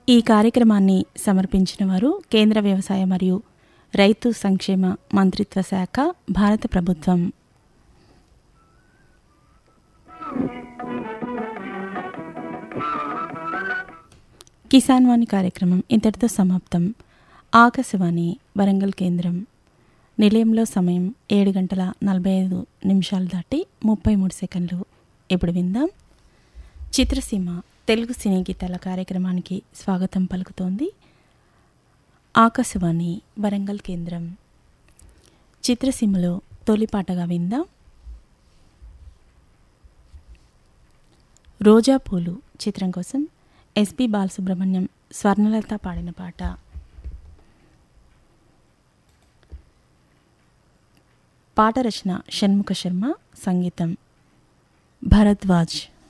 ఈ కార్యక్రమాన్ని సమర్పించిన వారు కేంద్ర వ్యవసాయ మరియు రైతు సంక్షేమ మంత్రిత్వ శాఖ భారత ప్రభుత్వం కిసాన్ వాణి కార్యక్రమం ఇంతటితో సమాప్తం ఆకాశవాణి వరంగల్ కేంద్రం నిలయంలో సమయం ఏడు గంటల నలభై ఐదు నిమిషాలు దాటి ముప్పై మూడు సెకండ్లు ఇప్పుడు విందాం చిత్రసీమ తెలుగు సినీ గీతాల కార్యక్రమానికి స్వాగతం పలుకుతోంది ఆకాశవాణి వరంగల్ కేంద్రం చిత్రసీమలో తొలి పాటగా విందాం రోజా పూలు చిత్రం కోసం ఎస్పి బాలసుబ్రహ్మణ్యం స్వర్ణలత పాడిన పాట పాట రచన షణ్ముఖ శర్మ సంగీతం భరద్వాజ్